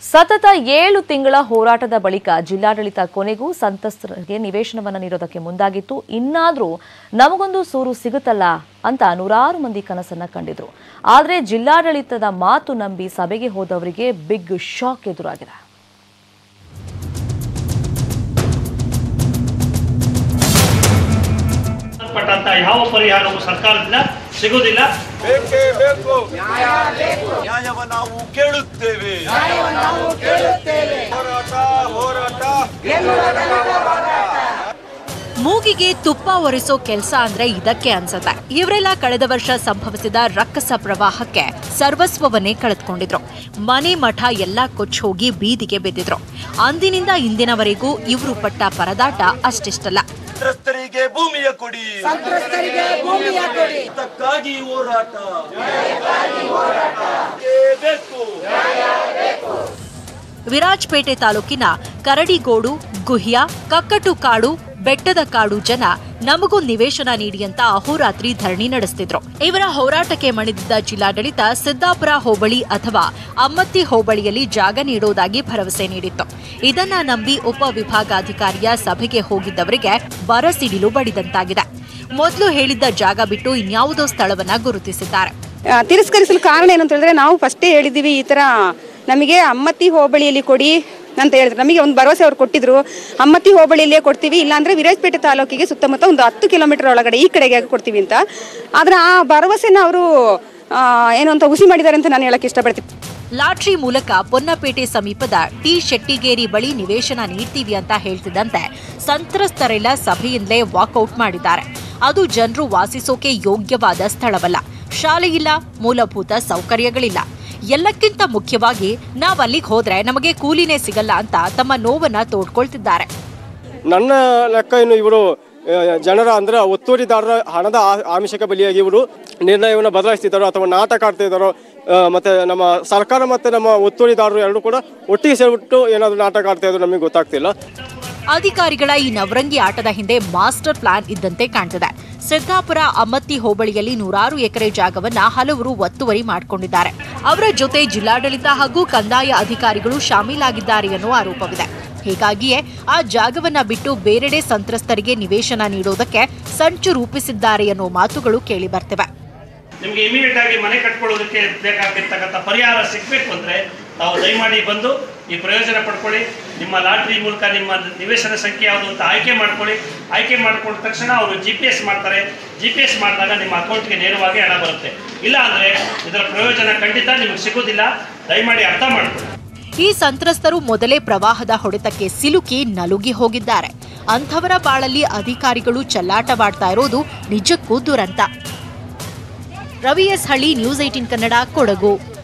ಸತತ ಏಳು ತಿಂಗಳ ಹೋರಾಟದ ಬಳಿಕ ಜಿಲ್ಲಾಡಳಿತ ಕೊನೆಗೂ ಸಂತ್ರಸ್ತರಿಗೆ ನಿವೇಶನವನ್ನು ನೀಡೋದಕ್ಕೆ ಮುಂದಾಗಿತ್ತು ಇನ್ನಾದರೂ ನಮಗೊಂದು ಸೂರು ಸಿಗುತ್ತಲ್ಲ ಅಂತ ನೂರಾರು ಮಂದಿ ಕನಸನ್ನ ಕಂಡಿದ್ರು ಆದರೆ ಜಿಲ್ಲಾಡಳಿತದ ಮಾತು ನಂಬಿ ಸಭೆಗೆ ಹೋದವರಿಗೆ ಬಿಗ್ ಶಾಕ್ ಎದುರಾಗಿದೆ ಸಂಬಂಧಪಟ್ಟಂತ ಯಾವ ಪರಿಹಾರವೂ ಸರ್ಕಾರದಿಂದ ಸಿಗುವುದಿಲ್ಲ ಬೇಕೇ ಬೇಕು ನ್ಯಾಯವ ನಾವು ಕೇಳುತ್ತೇವೆ ಹೋರಾಟ ಹೋರಾಟ ಮೂಗಿಗೆ ತುಪ್ಪ ಒರೆಸೋ ಕೆಲಸ ಅಂದ್ರೆ ಇದಕ್ಕೆ ಅನ್ಸತ್ತೆ ಇವರೆಲ್ಲ ಕಳೆದ ವರ್ಷ ಸಂಭವಿಸಿದ ರಕ್ಕಸ ಪ್ರವಾಹಕ್ಕೆ ಸರ್ವಸ್ವವನ್ನೇ ಕಳೆದುಕೊಂಡಿದ್ರು ಮನೆ ಮಠ ಎಲ್ಲ ಕೊಚ್ಚಿ ಹೋಗಿ ಬೀದಿಗೆ ಬಿದ್ದಿದ್ರು ಅಂದಿನಿಂದ ಇಂದಿನವರೆಗೂ ಇವರು ಪಟ್ಟ ಪರದಾಟ ಅಷ್ಟಿಷ್ಟಲ್ಲ ಸಂತ್ರಸ್ತರಿಗೆ ಭೂಮಿಯ ಕೊಡಿ ಸಂತ್ರಸ್ತರಿಗೆ ಭೂಮಿಯ ಕೊಡಿ ಅದಕ್ಕಾಗಿ ಹೋರಾಟ ಬೇಕೇ ಬೇಕು ವಿರಾಜಪೇಟೆ ತಾಲೂಕಿನ ಕರಡಿಗೋಡು ಗುಹ್ಯ ಕಕ್ಕಟ್ಟು ಕಾಡು ಬೆಟ್ಟದ ಕಾಡು ಜನ ನಮಗೂ ನಿವೇಶನ ನೀಡಿ ಅಂತ ಅಹೋರಾತ್ರಿ ಧರಣಿ ನಡೆಸ್ತಿದ್ರು ಇವರ ಹೋರಾಟಕ್ಕೆ ಮಣಿದಿದ್ದ ಜಿಲ್ಲಾಡಳಿತ ಸಿದ್ದಾಪುರ ಹೋಬಳಿ ಅಥವಾ ಅಮ್ಮತ್ತಿ ಹೋಬಳಿಯಲ್ಲಿ ಜಾಗ ನೀಡೋದಾಗಿ ಭರವಸೆ ನೀಡಿತ್ತು ಇದನ್ನ ನಂಬಿ ಉಪವಿಭಾಗಾಧಿಕಾರಿಯ ಸಭೆಗೆ ಹೋಗಿದ್ದವರಿಗೆ ಬರಸಿಡಿಲು ಬಡಿದಂತಾಗಿದೆ ಮೊದಲು ಹೇಳಿದ್ದ ಜಾಗ ಬಿಟ್ಟು ಇನ್ಯಾವುದೋ ಸ್ಥಳವನ್ನ ಗುರುತಿಸಿದ್ದಾರೆ ಆ, ತಿರಸ್ಕರಿಸಲು ಕಾರಣ ಏನು ಅಂತ ಹೇಳಿದ್ರೆ ನಾವು ಫಸ್ಟೇ ಹೇಳಿದ್ದೀವಿ ಈ ಥರ ನಮಗೆ ಅಮ್ಮತ್ತಿ ಹೋಬಳಿಯಲ್ಲಿ ಕೊಡಿ ಅಂತ ಹೇಳಿದ್ರು ನಮಗೆ ಒಂದು ಭರವಸೆ ಅವ್ರು ಕೊಟ್ಟಿದ್ರು ಅಮ್ಮತ್ತಿ ಹೋಬಳಿಯಲ್ಲೇ ಕೊಡ್ತೀವಿ ಇಲ್ಲಾಂದ್ರೆ ವಿರಾಜಪೇಟೆ ತಾಲೂಕಿಗೆ ಸುತ್ತಮುತ್ತ ಒಂದು ಹತ್ತು ಕಿಲೋಮೀಟರ್ ಒಳಗಡೆ ಈ ಕಡೆಗೆ ಕೊಡ್ತೀವಿ ಅಂತ ಆದ್ರೆ ಆ ಭರವಸೆನ ಅವರು ಏನು ಅಂತ ಹುಸಿ ಮಾಡಿದ್ದಾರೆ ಅಂತ ನಾನು ಹೇಳಕ್ಕೆ ಇಷ್ಟಪಡ್ತೀನಿ ಲಾಟ್ರಿ ಮೂಲಕ ಪೊನ್ನಪೇಟೆ ಸಮೀಪದ ಟಿ ಶೆಟ್ಟಿಗೇರಿ ಬಳಿ ನಿವೇಶನ ನೀಡ್ತೀವಿ ಅಂತ ಹೇಳ್ತಿದ್ದಂತೆ ಸಂತ್ರಸ್ತರೆಲ್ಲ ಸಭೆಯಿಂದಲೇ ವಾಕೌಟ್ ಮಾಡಿದ್ದಾರೆ ಅದು ಜನರು ವಾಸಿಸೋಕೆ ಯೋಗ್ಯವಾದ ಸ್ಥಳವಲ್ಲ ಶಾಲೆ ಇಲ್ಲ ಮೂಲಭೂತ ಸೌಕರ್ಯಗಳಿಲ್ಲ ಎಲ್ಲಕ್ಕಿಂತ ಮುಖ್ಯವಾಗಿ ನಾವ್ ಅಲ್ಲಿಗೆ ಹೋದ್ರೆ ನಮಗೆ ಕೂಲಿನೇ ಸಿಗಲ್ಲ ಅಂತ ತಮ್ಮ ನೋವನ್ನ ತೋಡ್ಕೊಳ್ತಿದ್ದಾರೆ ನನ್ನ ಲೆಕ್ಕ ಇನ್ನು ಇವರು ಆ, ಜನರ ಅಂದ್ರೆ ಒತ್ತುವರಿದಾರರ ಹಣದ ಆ- ಆಮಿಷಕ್ಕೆ ಬಲಿಯಾಗಿ ಇವರು ನಿರ್ಣಯವನ್ನು ಬದಲಾಯಿಸ್ತಿದ್ದಾರೋ ಅಥವಾ ನಾಟಕ ಆಡ್ತಿದ್ದಾರೋ ಆ, ಮತ್ತೆ ನಮ್ಮ ಸರ್ಕಾರ ಮತ್ತೆ ನಮ್ಮ ಒತ್ತುವರಿದಾರರು ಎರಡೂ ಕೂಡ ಒಟ್ಟಿಗೆ ಸೇರಿಬಿಟ್ಟು ಏನಾದರೂ ನಾಟಕ ಆಡ್ತಾ ಇದ್ರು ನಮಗೆ ಗೊತ್ತಾಗ್ತಿಲ್ಲ ಅಧಿಕಾರಿಗಳ ಈ ನವರಂಗಿ ಆಟದ ಹಿಂದೆ ಮಾಸ್ಟರ್ ಪ್ಲಾನ್ ಇದ್ದಂತೆ ಕಾಣ್ತಿದೆ ಸಿದ್ದಾಪುರ ಅಮ್ಮತ್ತಿ ಹೋಬಳಿಯಲ್ಲಿ ನೂರಾರು ಎಕರೆ ಜಾಗವನ್ನ ಹಲವರು ಒತ್ತುವರಿ ಮಾಡಿಕೊಂಡಿದ್ದಾರೆ ಅವರ ಜೊತೆ ಜಿಲ್ಲಾಡಳಿತ ಹಾಗೂ ಕಂದಾಯ ಅಧಿಕಾರಿಗಳು ಶಾಮೀಲಾಗಿದ್ದಾರೆ ಎನ್ನುವ ಆರೋಪವಿದೆ ಹೀಗಾಗಿಯೇ ಆ ಜಾಗವನ್ನ ಬಿಟ್ಟು ಬೇರೆಡೆ ಸಂತ್ರಸ್ತರಿಗೆ ನಿವೇಶನ ನೀಡೋದಕ್ಕೆ ಸಂಚು ರೂಪಿಸಿದ್ದಾರೆ ಎನ್ನುವ ಮಾತುಗಳು ಕೇಳಿ ಬರ್ತಿವೆ ನಿಮಗೆ ಇಮಿಡಿಯೇಟ್ ಆಗಿ ಮನೆ ಕಟ್ಕೊಳ್ಳೋದಕ್ಕೆ ಬೇಕಾಗಿರ್ತಕ್ಕಂಥ ಪರಿಹಾರ ಸಿಗಬೇಕು ಅಂದರೆ ತಾವು ದಯಮಾಡಿ ಬಂದು ಈ ಪ್ರಯೋಜನ ಪಡ್ಕೊಳ್ಳಿ ನಿಮ್ಮ ಲಾಟ್ರಿ ಮೂಲಕ ನಿಮ್ಮ ನಿವೇಶನ ಸಂಖ್ಯೆ ಯಾವುದು ಅಂತ ಆಯ್ಕೆ ಮಾಡ್ಕೊಳ್ಳಿ ಆಯ್ಕೆ ಮಾಡ್ಕೊಂಡ ತಕ್ಷಣ ಅವರು ಜಿ ಪಿ ಎಸ್ ಮಾಡ್ತಾರೆ ಜಿ ಪಿ ಎಸ್ ಮಾಡಿದಾಗ ನಿಮ್ಮ ಅಕೌಂಟ್ಗೆ ನೇರವಾಗಿ ಹಣ ಬರುತ್ತೆ ಇಲ್ಲ ಅಂದರೆ ಇದರ ಪ್ರಯೋಜನ ಖಂಡಿತ ನಿಮಗೆ ಸಿಗೋದಿಲ್ಲ ದಯಮಾಡಿ ಅರ್ಥ ಮಾಡ್ಕೊಳ್ಳಿ ಈ ಸಂತ್ರಸ್ತರು ಮೊದಲೇ ಪ್ರವಾಹದ ಹೊಡೆತಕ್ಕೆ ಸಿಲುಕಿ ನಲುಗಿ ಹೋಗಿದ್ದಾರೆ ಅಂಥವರ ಬಾಳಲ್ಲಿ ಅಧಿಕಾರಿಗಳು ಚೆಲ್ಲಾಟವಾಡ್ತಾ ಇರೋದು ನಿಜಕ್ಕೂ ದುರಂತ Ravi S Halli news eighteen Kannada Kodagu